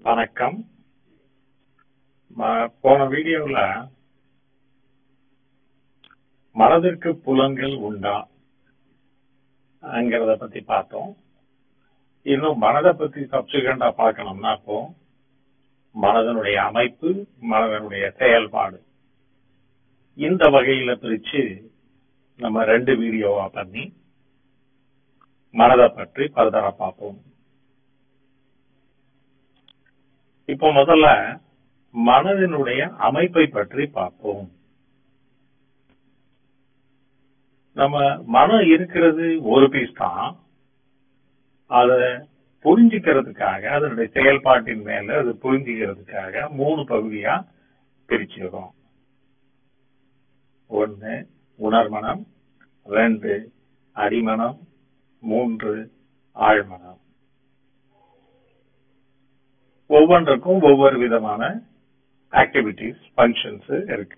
வணக்கம் ம- போன வீடியோல மனதிற்கு புலன்கள் உண்டா ங்கிறத பத்தி பார்த்தோம் இன்னும் மனதை பத்தி சப்சிகண்டா பார்க்கணும்னா இப்போ மனதனுடைய அமைப்பு மனதனுடைய செயல்பாடு இந்த வகையில பிரிச்சு நம்ம ரெண்டு வீடியோவா பண்ணி மனதை பற்றி பரதரா பார்ப்போம் இப்போ முதல்ல மனதினுடைய அமைப்பை பற்றி பார்ப்போம் நம்ம மனம் இருக்கிறது ஒரு பீஸ் தான் அத புரிஞ்சுக்கிறதுக்காக அதனுடைய செயல்பாட்டின் மேல அது புரிஞ்சுக்கிறதுக்காக மூணு பகுதியா பிரிச்சிருக்கோம் ஒன்னு உணர்மனம் ரெண்டு அடிமனம் மூன்று ஆழ்மனம் ஒவ்வொன்றுக்கும் ஒவ்வொரு விதமான ஆக்டிவிட்டிஸ் ஃபங்க்ஷன்ஸ் இருக்கு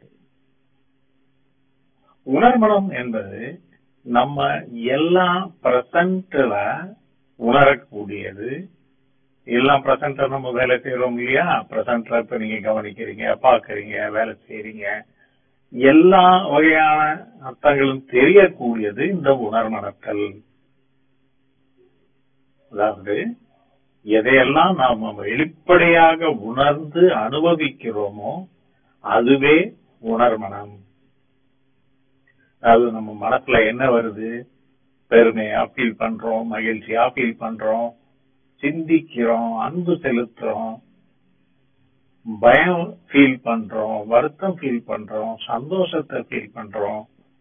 உணர்மனம் என்பது நம்ம எல்லா பிரசன்ட்ல உணரக்கூடியது எல்லாம் பிரசன்ட்ல நம்ம வேலை செய்யறோம் இல்லையா பிரசன்ட்ல இப்ப நீங்க கவனிக்கிறீங்க பாக்குறீங்க வேலை செய்யறீங்க எல்லா வகையான அர்த்தங்களும் தெரியக்கூடியது இந்த உணர்மனத்தல் அதாவது எதையெல்லாம் நாம வெளிப்படையாக உணர்ந்து அனுபவிக்கிறோமோ அதுவே உணர்மனம் அதாவது நம்ம மனசுல என்ன வருது பெருமையா ஃபீல் பண்றோம் மகிழ்ச்சியா ஃபீல் பண்றோம் சிந்திக்கிறோம் அன்பு செலுத்துறோம் பயம் ஃபீல் பண்றோம் வருத்தம் ஃபீல் பண்றோம் சந்தோஷத்தை ஃபீல் பண்றோம்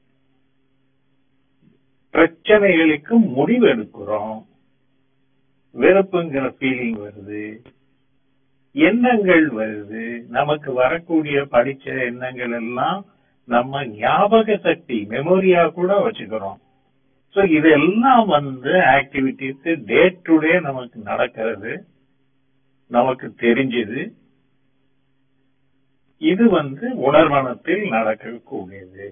பிரச்சனைகளுக்கு முடிவு எடுக்கிறோம் வெறுப்புங்கிற ஃபீலிங் வருது எண்ணங்கள் வருது நமக்கு வரக்கூடிய படிச்ச எண்ணங்கள் எல்லாம் நம்ம ஞாபக சக்தி மெமோரியா கூட வச்சுக்கிறோம் சோ இதெல்லாம் வந்து ஆக்டிவிட்டிஸ் டே டு டே நமக்கு நடக்கிறது நமக்கு தெரிஞ்சது இது வந்து உணர்மனத்தில் நடக்கக்கூடியது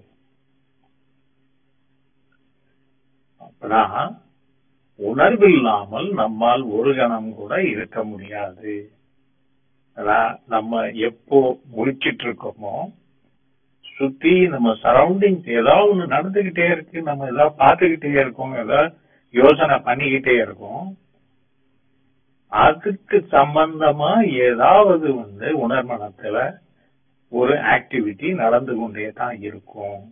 அப்பனா உணர்வில்லாமல் நம்மால் ஒரு கணம் கூட இருக்க முடியாது அதான் நம்ம எப்போ முடிச்சிட்டு இருக்கோமோ சுத்தி நம்ம சரௌண்டிங்ஸ் ஏதாவது ஒண்ணு நடந்துகிட்டே இருக்கு நம்ம ஏதாவது பார்த்துக்கிட்டே இருக்கோம் ஏதாவது யோசனை பண்ணிக்கிட்டே இருக்கோம் அதுக்கு சம்பந்தமா ஏதாவது வந்து உணர்மனத்துல ஒரு ஆக்டிவிட்டி நடந்து கொண்டே தான் இருக்கும்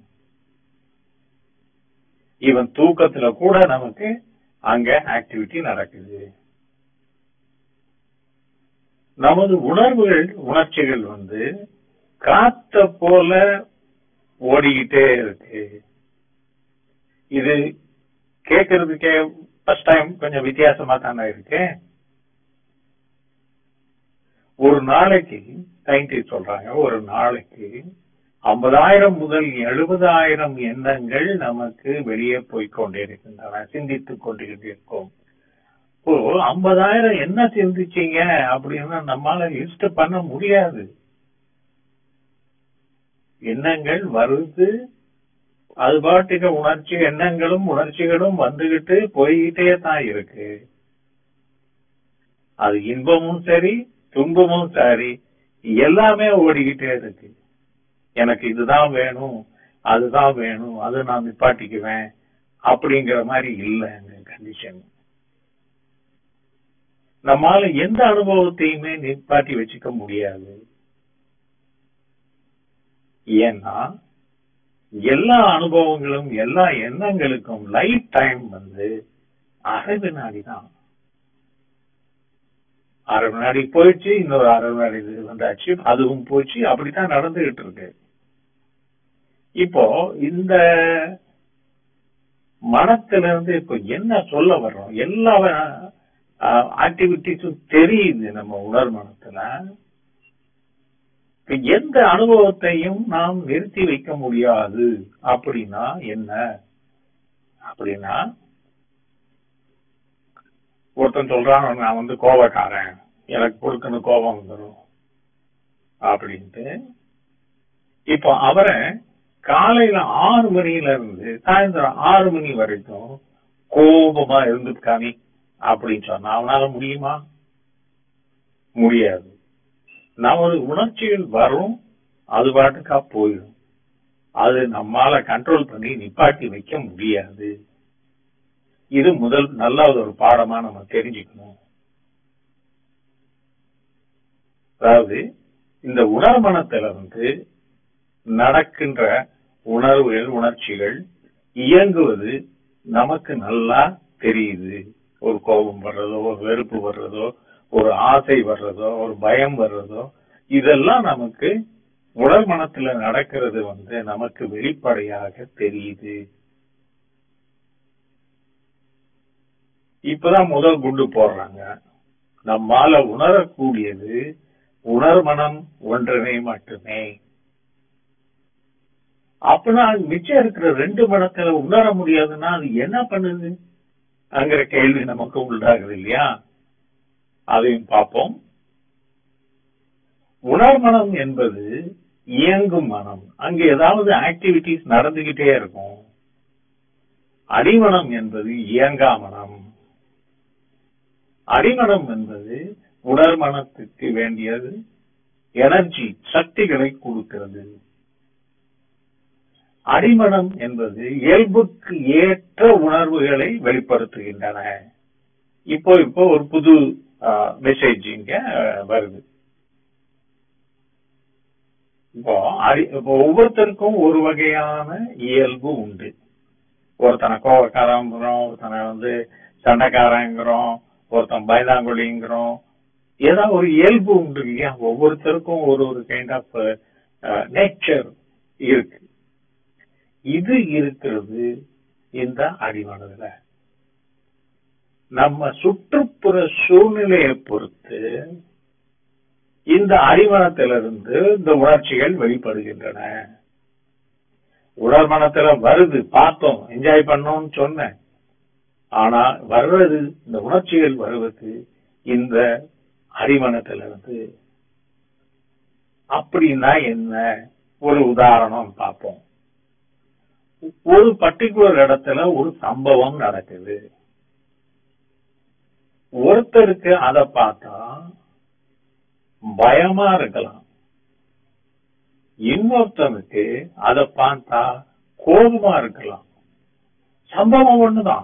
ஈவன் தூக்கத்துல கூட நமக்கு அங்க ஆக்டிவிட்டி நடக்குது நமது உணர்வுகள் உணர்ச்சிகள் வந்து காத்த போல ஓடிக்கிட்டே இருக்கு இது கேட்கறதுக்கே ஃபர்ஸ்ட் டைம் கொஞ்சம் வித்தியாசமா தானே இருக்கு ஒரு நாளைக்கு சயின்டிஸ்ட் சொல்றாங்க ஒரு நாளைக்கு ஐம்பதாயிரம் முதல் எழுபதாயிரம் எண்ணங்கள் நமக்கு வெளியே போய்கொண்டே இருக்கின்றன சிந்தித்துக் கொண்டிருக்கோம் இப்போ ஐம்பதாயிரம் என்ன சிந்திச்சீங்க அப்படின்னா நம்மால லிஸ்ட் பண்ண முடியாது எண்ணங்கள் வருது அது பாட்டுக்கு உணர்ச்சி எண்ணங்களும் உணர்ச்சிகளும் வந்துகிட்டு போய்கிட்டே தான் இருக்கு அது இன்பமும் சரி துன்பமும் சரி எல்லாமே ஓடிக்கிட்டே இருக்கு எனக்கு இதுதான் வேணும் அதுதான் வேணும் அது நான் நிப்பாட்டிக்குவேன் அப்படிங்கிற மாதிரி இல்லை கண்டிஷன் நம்மால எந்த அனுபவத்தையுமே நிப்பாட்டி வச்சுக்க முடியாது ஏன்னா எல்லா அனுபவங்களும் எல்லா எண்ணங்களுக்கும் லைஃப் டைம் வந்து அரை வினாடி தான் அரை வினாடி போயிடுச்சு இன்னொரு அரை வினாடி இது வந்தாச்சு அதுவும் போச்சு அப்படித்தான் நடந்துகிட்டு இருக்கு இப்போ இந்த மனத்துல இருந்து இப்போ என்ன சொல்ல வர்றோம் எல்லா ஆக்டிவிட்டிஸும் தெரியுது நம்ம உணர் மனத்துல இப்ப எந்த அனுபவத்தையும் நாம் நிறுத்தி வைக்க முடியாது அப்படின்னா என்ன அப்படின்னா ஒருத்தன் சொல்றான் நான் வந்து கோபக்காரன் எனக்கு பொறுக்கணும் கோபம் வந்துடும் அப்படின்ட்டு இப்போ அவரை காலையில ஆறு மணியில இருந்து சாயந்தரம் ஆறு மணி வரைக்கும் கோபமா இருந்துட்டு காமி அப்படின்னு சொன்னா அவனால முடியுமா முடியாது நமது உணர்ச்சிகள் வரும் அது பாட்டுக்கா போயிடும் அது நம்மால கண்ட்ரோல் பண்ணி நிப்பாட்டி வைக்க முடியாது இது முதல் நல்ல ஒரு பாடமா நம்ம தெரிஞ்சுக்கணும் அதாவது இந்த உணர்மனத்துல வந்து நடக்கின்ற உணர்வுகள் உணர்ச்சிகள் இயங்குவது நமக்கு நல்லா தெரியுது ஒரு கோபம் வர்றதோ ஒரு வெறுப்பு வர்றதோ ஒரு ஆசை வர்றதோ ஒரு பயம் வர்றதோ இதெல்லாம் நமக்கு உணர்மனத்துல நடக்கிறது வந்து நமக்கு வெளிப்படையாக தெரியுது இப்பதான் முதல் குண்டு போடுறாங்க நம்மால உணரக்கூடியது உணர்மனம் ஒன்றனை மட்டுமே அப்பனா மிச்சம் இருக்கிற ரெண்டு மனத்துல உணர முடியாதுன்னா அது என்ன பண்ணுது அங்கிற கேள்வி நமக்கு உண்டாகுது இல்லையா அதையும் பார்ப்போம் உணர்மனம் என்பது இயங்கும் மனம் அங்க ஏதாவது ஆக்டிவிட்டிஸ் நடந்துகிட்டே இருக்கும் அடிமனம் என்பது இயங்கா மனம் அடிமனம் என்பது உணர்மனத்துக்கு வேண்டியது எனர்ஜி சக்திகளை கொடுக்கிறது அடிமனம் என்பது இயல்புக்கு ஏற்ற உணர்வுகளை வெளிப்படுத்துகின்றன இப்போ இப்போ ஒரு புது மெசேஜ் இங்க வருது இப்போ இப்போ ஒவ்வொருத்தருக்கும் ஒரு வகையான இயல்பு உண்டு ஒருத்தனை கோவக்காரங்கிறோம் ஒருத்தனை வந்து சண்டைக்காரங்கிறோம் ஒருத்தன் பயந்தாங்குழிங்கிறோம் ஏதாவது ஒரு இயல்பு உண்டு இல்லையா ஒவ்வொருத்தருக்கும் ஒரு ஒரு கைண்ட் ஆஃப் நேச்சர் இருக்கு இது இருக்கிறது இந்த அடிமனதுல நம்ம சுற்றுப்புற சூழ்நிலையை பொறுத்து இந்த அடிமனத்திலிருந்து இந்த உணர்ச்சிகள் வெளிப்படுகின்றன உணர்மனத்துல வருது பார்த்தோம் என்ஜாய் பண்ணோம்னு சொன்னேன் ஆனா வர்றது இந்த உணர்ச்சிகள் வருவது இந்த அடிமனத்திலிருந்து அப்படின்னா என்ன ஒரு உதாரணம் பார்ப்போம் ஒரு பர்டிகுலர் இடத்துல ஒரு சம்பவம் நடக்குது ஒருத்தருக்கு அதை பார்த்தா பயமா இருக்கலாம் இன்னொருத்தனுக்கு அதை பார்த்தா கோபமா இருக்கலாம் சம்பவம் ஒண்ணுதான்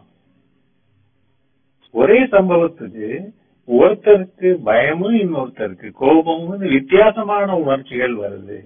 ஒரே சம்பவத்துக்கு ஒருத்தருக்கு பயமும் இன்னொருத்தருக்கு கோபமும் வித்தியாசமான உணர்ச்சிகள் வருது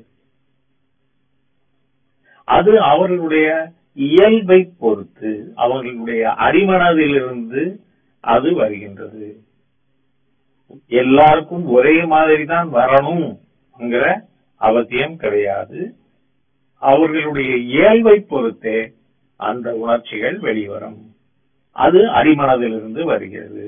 அது அவர்களுடைய இயல்பை பொறுத்து அவர்களுடைய அடிமனதிலிருந்து அது வருகின்றது எல்லாருக்கும் ஒரே மாதிரி தான் வரணும்ங்கிற அவசியம் கிடையாது அவர்களுடைய இயல்பை பொறுத்தே அந்த உணர்ச்சிகள் வெளிவரும் அது அடிமனதிலிருந்து வருகிறது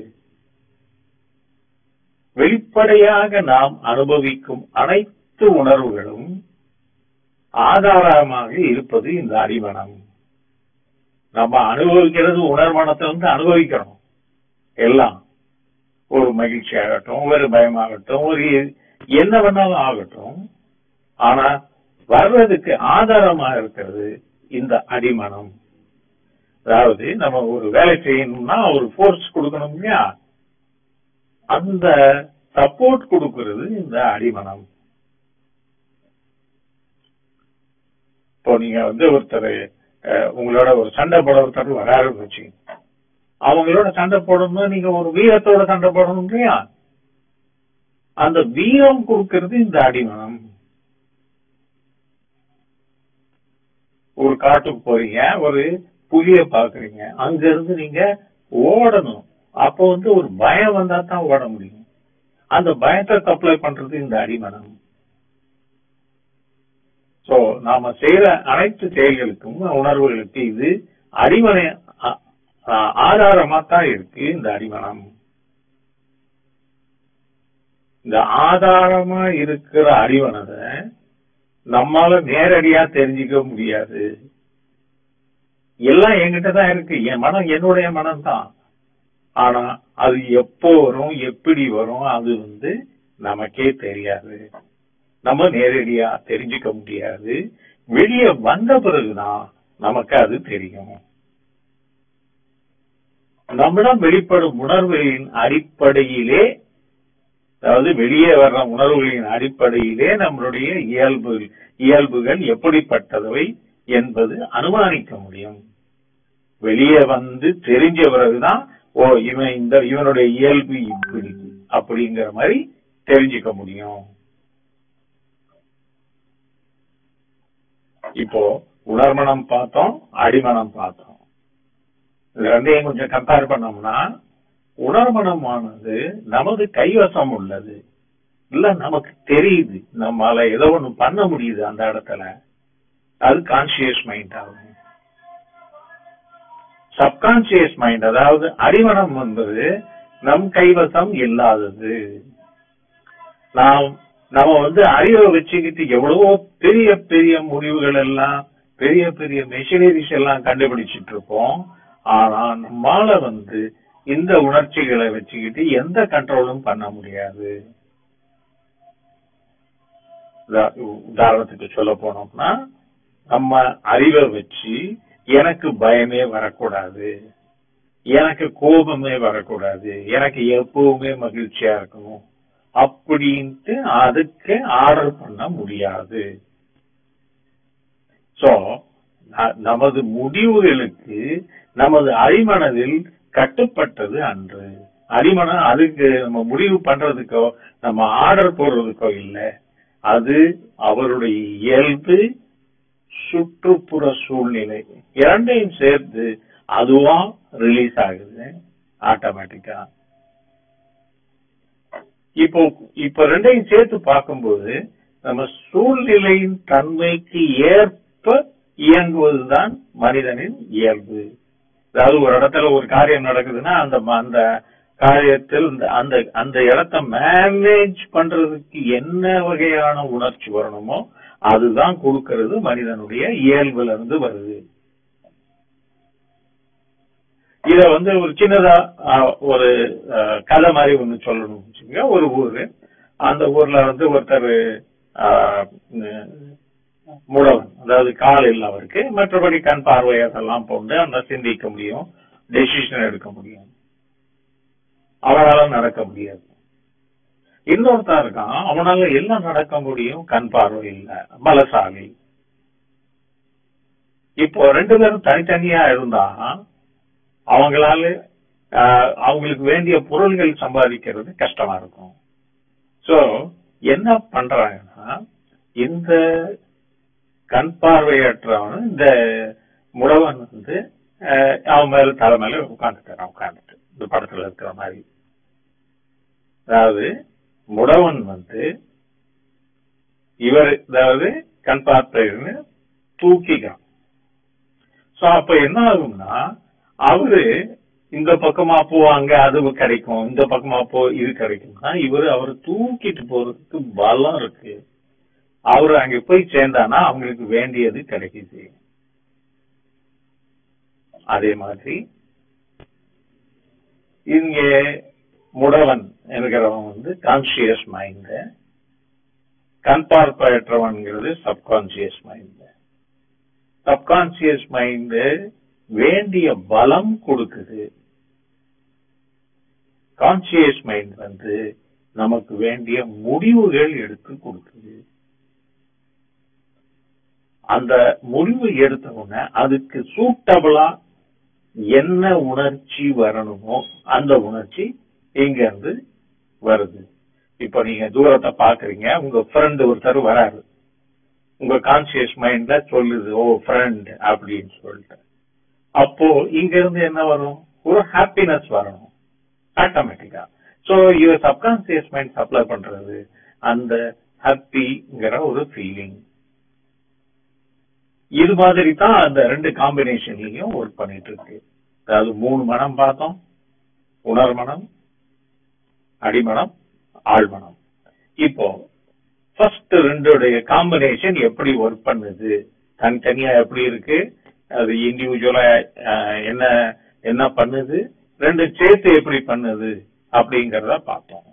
வெளிப்படையாக நாம் அனுபவிக்கும் அனைத்து உணர்வுகளும் ஆதாரமாக இருப்பது இந்த அடிமனம் நம்ம அனுபவிக்கிறது உணர்மனத்தை வந்து அனுபவிக்கிறோம் எல்லாம் ஒரு மகிழ்ச்சி ஆகட்டும் ஒரு பயமாகட்டும் ஒரு என்ன வேணாலும் ஆகட்டும் ஆனா வர்றதுக்கு ஆதாரமா இருக்கிறது இந்த அடிமனம் அதாவது நம்ம ஒரு வேலை செய்யணும்னா ஒரு போர்ஸ் கொடுக்கணும் இல்லையா அந்த சப்போர்ட் கொடுக்கிறது இந்த அடிமனம் இப்போ நீங்க வந்து ஒருத்தர் உங்களோட ஒரு சண்டை போட ஒருத்தர் வராருன்னு வச்சு அவங்களோட சண்டை போடணும் நீங்க ஒரு வீரத்தோட சண்டை போடணும் இல்லையா அந்த வீரம் கொடுக்கிறது இந்த அடிமனம் ஒரு காட்டுக்கு போறீங்க ஒரு புலிய பாக்குறீங்க அங்க இருந்து நீங்க ஓடணும் அப்ப வந்து ஒரு பயம் வந்தா தான் ஓட முடியும் அந்த பயத்தை சப்ளை பண்றது இந்த அடிமனம் சோ நாம செய்யற அனைத்து செயல்களுக்கும் உணர்வுகளுக்கு இது அடிமனை ஆதாரமா தான் இருக்கு இந்த அடிமனம் இந்த ஆதாரமா இருக்கிற அடிமனதை நம்மால நேரடியா தெரிஞ்சுக்க முடியாது எல்லாம் என்கிட்ட தான் இருக்கு என் மனம் என்னுடைய மனம் தான் ஆனா அது எப்போ வரும் எப்படி வரும் அது வந்து நமக்கே தெரியாது நம்ம நேரடியா தெரிஞ்சுக்க முடியாது வெளியே வந்த பிறகுதான் நமக்கு அது தெரியும் நம்மிடம் வெளிப்படும் உணர்வுகளின் அடிப்படையிலே அதாவது வெளியே வர்ற உணர்வுகளின் அடிப்படையிலே நம்மளுடைய இயல்பு இயல்புகள் எப்படிப்பட்டவை என்பது அனுமானிக்க முடியும் வெளியே வந்து தெரிஞ்ச பிறகுதான் ஓ இவன் இந்த இவனுடைய இயல்பு இப்படி அப்படிங்கிற மாதிரி தெரிஞ்சுக்க முடியும் இப்போ உணர்மனம் பார்த்தோம் அடிமனம் பார்த்தோம் இது ரெண்டையும் கொஞ்சம் கம்பேர் பண்ணோம்னா உணர்மனமானது நமது கைவசம் உள்ளது இல்ல நமக்கு தெரியுது நம்மால ஏதோ ஒண்ணு பண்ண முடியுது அந்த இடத்துல அது கான்சியஸ் மைண்ட் ஆகும் சப்கான்சியஸ் மைண்ட் அதாவது அடிமனம் என்பது நம் கைவசம் இல்லாதது நாம் நம்ம வந்து அறிவை வச்சுக்கிட்டு எவ்வளவோ பெரிய பெரிய முடிவுகள் எல்லாம் பெரிய பெரிய மெஷினரிஸ் எல்லாம் கண்டுபிடிச்சிட்டு இருப்போம் ஆனா நம்மால வந்து இந்த உணர்ச்சிகளை வச்சுக்கிட்டு எந்த கண்ட்ரோலும் பண்ண முடியாது உதா- உதாரணத்துக்கு சொல்ல போனோம்னா நம்ம அறிவை வச்சு எனக்கு பயமே வரக்கூடாது எனக்கு கோபமே வரக்கூடாது எனக்கு எப்பவுமே மகிழ்ச்சியா இருக்கணும் அப்படின்ட்டு அதுக்கு ஆர்டர் பண்ண முடியாது சோ நமது முடிவுகளுக்கு நமது அடிமனதில் கட்டுப்பட்டது அன்று அடிமனம் அதுக்கு நம்ம முடிவு பண்றதுக்கோ நம்ம ஆர்டர் போடுறதுக்கோ இல்ல அது அவருடைய இயல்பு சுற்றுப்புற சூழ்நிலை இரண்டையும் சேர்த்து அதுவா ரிலீஸ் ஆகுது ஆட்டோமேட்டிக்கா இப்போ இப்ப ரெண்டையும் சேர்த்து பார்க்கும்போது நம்ம சூழ்நிலையின் தன்மைக்கு ஏற்ப இயங்குவதுதான் மனிதனின் இயல்பு அதாவது ஒரு இடத்துல ஒரு காரியம் நடக்குதுன்னா அந்த ம- அந்த காரியத்தில் இந்த- அந்த அந்த இடத்த மேனேஜ் பண்றதுக்கு என்ன வகையான உணர்ச்சி வரணுமோ அதுதான் கொடுக்கிறது மனிதனுடைய இயல்புல இருந்து வருது இத வந்து ஒரு சின்னதா அஹ், ஒரு அஹ், கதை மாதிரி ஒண்ணு சொல்லணும் வச்சுக்கோங்க ஒரு ஊரு அந்த ஊர்ல வந்து ஒருத்தர் அஹ், உம், முடவன் அதாவது கால் இல்ல அவருக்கு மற்றபடி கண் பார்வை அதெல்லாம் போண்டு அந்த சிந்திக்க முடியும் டெசிஷன் எடுக்க முடியும் அவனால நடக்க முடியாது இன்னொருத்தன் இருக்கான் அவனால எல்லாம் நடக்க முடியும் கண் பார்வை இல்ல பலசாலி இப்போ ரெண்டு பேரும் தனித்தனியா இருந்தா அவங்களால ஆஹ், அவங்களுக்கு வேண்டிய பொருள்கள் சம்பாதிக்கிறது கஷ்டமா இருக்கும் சோ என்ன பண்றாங்கன்னா இந்த கண் பார்வையற்றவன் இந்த முடவன் வந்து ஆஹ், அவன் மேல தலை மேல உட்காந்துக்கிறான் உட்காந்துட்டு இந்த படத்துல இருக்கிற மாதிரி அதாவது முடவன் வந்து இவர் அதாவது கண் பார்வைன்னு தூக்கிக்கிறான் சோ அப்ப என்ன ஆகும்னா அவரு இந்த பக்கமா போ அங்க அது கிடைக்கும் இந்த பக்கமா போ இது கிடைக்கும்னா இவரு அவரை தூக்கிட்டு போறதுக்கு பலம் இருக்கு அவரு அங்க போய் சேர்ந்தானா அவங்களுக்கு வேண்டியது கிடைக்குது அதே மாதிரி இங்க முடவன் என்கிறவன் வந்து கான்சியஸ் மைண்ட் கண் பார்ப்பற்றவன்கிறது சப்கான்சியஸ் மைண்ட் சப்கான்சியஸ் மைண்ட் வேண்டிய பலம் கொடுக்குது கான்சியஸ் மைண்ட் வந்து நமக்கு வேண்டிய முடிவுகள் எடுத்து கொடுக்குது அந்த முடிவு எடுத்த உடனே அதுக்கு சூட்டபிளா என்ன உணர்ச்சி வரணுமோ அந்த உணர்ச்சி இங்க இருந்து வருது இப்ப நீங்க தூரத்தை பாக்குறீங்க உங்க ஃப்ரெண்ட் ஒருத்தர் வராரு உங்க கான்சியஸ் மைண்ட்ல சொல்லுது ஓ ஃப்ரெண்ட் அப்படின்னு சொல்லிட்டு அப்போ இங்க இருந்து என்ன வரும் ஒரு ஹாப்பினஸ் வரணும் ஆட்டோமேட்டிக்கா so your subconscious mind supply பண்றது அந்த ஹாப்பிங்கிற ஒரு ஃபீலிங் இது மாதிரி தான் அந்த ரெண்டு காம்பினேஷன்லயும் ஒர்க் பண்ணிட்டு இருக்கு அதாவது மூணு மனம் பார்த்தோம் உணர்மனம் அடிமனம் ஆழ்மனம் இப்போ ஃபர்ஸ்ட் ரெண்டுடைய காம்பினேஷன் எப்படி ஒர்க் பண்ணுது தனித்தனியா எப்படி இருக்கு அது இண்டிவிஜுவலா என்ன என்ன பண்ணுது ரெண்டு சேர்த்து எப்படி பண்ணுது அப்படிங்கறத பார்த்தோம்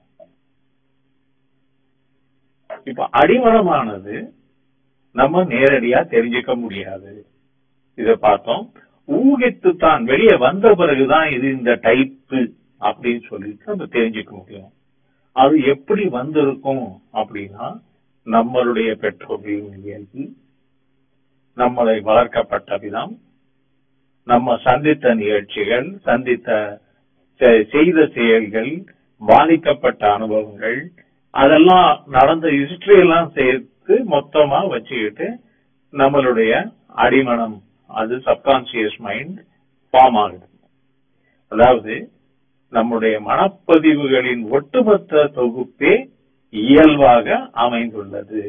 இப்ப அடிமனமானது நம்ம நேரடியா தெரிஞ்சுக்க முடியாது இத பார்த்தோம் ஊகித்து தான் வெளியே வந்த பிறகுதான் இது இந்த டைப்பு அப்படின்னு சொல்லிட்டு நம்ம தெரிஞ்சுக்க முடியும் அது எப்படி வந்திருக்கும் அப்படின்னா நம்மளுடைய பெற்றோர்களின் இயல்பு நம்மளை வளர்க்கப்பட்ட விதம் நம்ம சந்தித்த நிகழ்ச்சிகள் சந்தித்த செ- செய்த செயல்கள் பாதிக்கப்பட்ட அனுபவங்கள் அதெல்லாம் நடந்த ஹிஸ்டரி எல்லாம் சேர்த்து மொத்தமா வச்சுக்கிட்டு நம்மளுடைய அடிமனம் அது சப்கான்சியஸ் மைண்ட் ஃபார்ம் ஆகுது அதாவது நம்முடைய மனப்பதிவுகளின் ஒட்டுமொத்த தொகுப்பே இயல்பாக அமைந்துள்ளது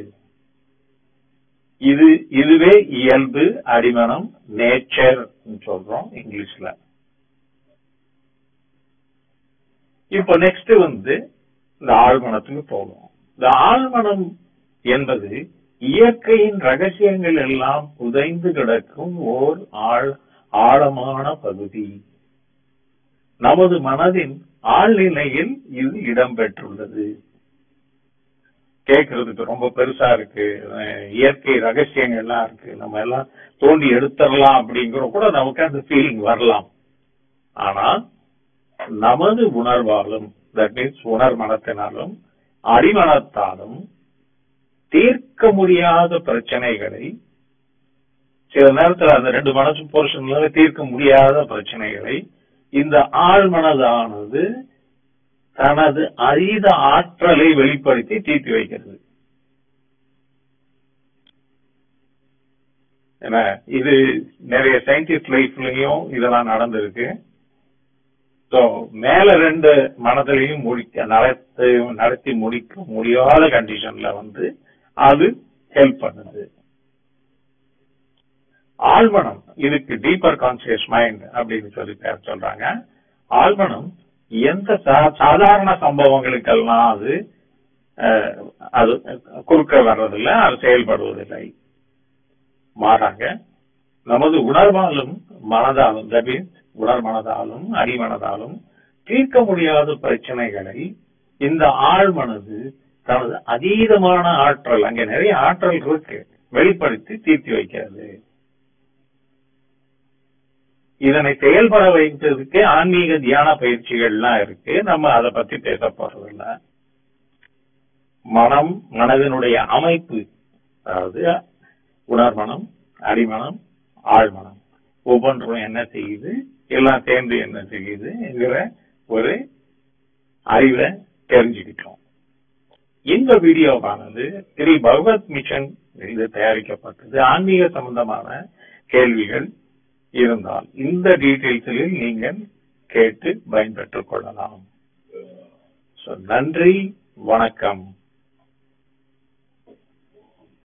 இது இதுவே இயல்பு அடிமனம் நேச்சர் சொல்றோம் இங்கிலீஷ்ல இப்போ நெக்ஸ்ட் வந்து இந்த ஆழ்மனத்துக்கு போகும் இந்த ஆழ்மனம் என்பது இயற்கையின் ரகசியங்கள் எல்லாம் புதைந்து கிடக்கும் ஓர் ஆழ் ஆழமான பகுதி நமது மனதின் ஆழ்நிலையில் இது இடம்பெற்றுள்ளது கேட்கறதுக்கு ரொம்ப பெருசா இருக்கு அஹ் இயற்கை ரகசியங்கள்லாம் இருக்கு நம்ம எல்லாம் தோண்டி எடுத்துடலாம் அப்படிங்கிற கூட நமக்கு அந்த ஃபீலிங் வரலாம் ஆனா நமது உணர்வாலும் தட் மீன்ஸ் உணர் மனத்தினாலும் அடிமனத்தாலும் தீர்க்க முடியாத பிரச்சனைகளை சில நேரத்துல அந்த ரெண்டு மனசு போர்ஷன்ல தீர்க்க முடியாத பிரச்சனைகளை இந்த ஆழ்மனதானது தனது அதீத ஆற்றலை வெளிப்படுத்தி தீர்த்து வைக்கிறது ஏன்னா இது நிறைய சயின்டிஸ்ட் லைஃப்லயும் இதெல்லாம் நடந்திருக்கு ஸோ மேல ரெண்டு மனதிலையும் முடிக்க நடத்தி நடத்தி முடிக்க முடியாத கண்டிஷன்ல வந்து அது ஹெல்ப் பண்ணுது ஆழ்மனம் இதுக்கு டீப்பர் கான்சியஸ் மைண்ட் அப்படின்னு சொல்லி பேர் சொல்றாங்க ஆழ்மனம் எந்த சா- சாதாரண சம்பவங்களுக்கெல்லாம் அது அஹ், அது குறுக்க வர்றதில்லை அது செயல்படுவதில்லை மாறாக நமது உணர்வாலும் மனதாலும் that means உணர் மனதாலும் அடிமனதாலும் தீர்க்க முடியாத பிரச்சனைகளை இந்த ஆழ்மனது தனது அதீதமான ஆற்றல் அங்க நிறைய ஆற்றல் இருக்கு வெளிப்படுத்தி தீர்த்தி வைக்கிறது இதனை செயல்பட வைத்ததுக்கு ஆன்மீக தியான பயிற்சிகள்லாம் இருக்கு நம்ம அதை பத்தி பேச போறதில்ல மனம் மனதினுடைய அமைப்பு அதாவது உணர்மனம் அடிமனம் ஆழ்மனம் ஒவ்வொன்றும் என்ன செய்யுது எல்லாம் சேர்ந்து என்ன செய்யுதுங்கிற ஒரு அறிவை தெரிஞ்சுக்கிட்டோம் இந்த வீடியோவானது ஸ்ரீ பகவத் மிஷன் இது தயாரிக்கப்பட்டது ஆன்மீக சம்பந்தமான கேள்விகள் இருந்தால் இந்த டீட்டெயில்ஸில் நீங்கள் கேட்டு பயன்பெற்றுக் கொள்ளலாம் So, நன்றி வணக்கம்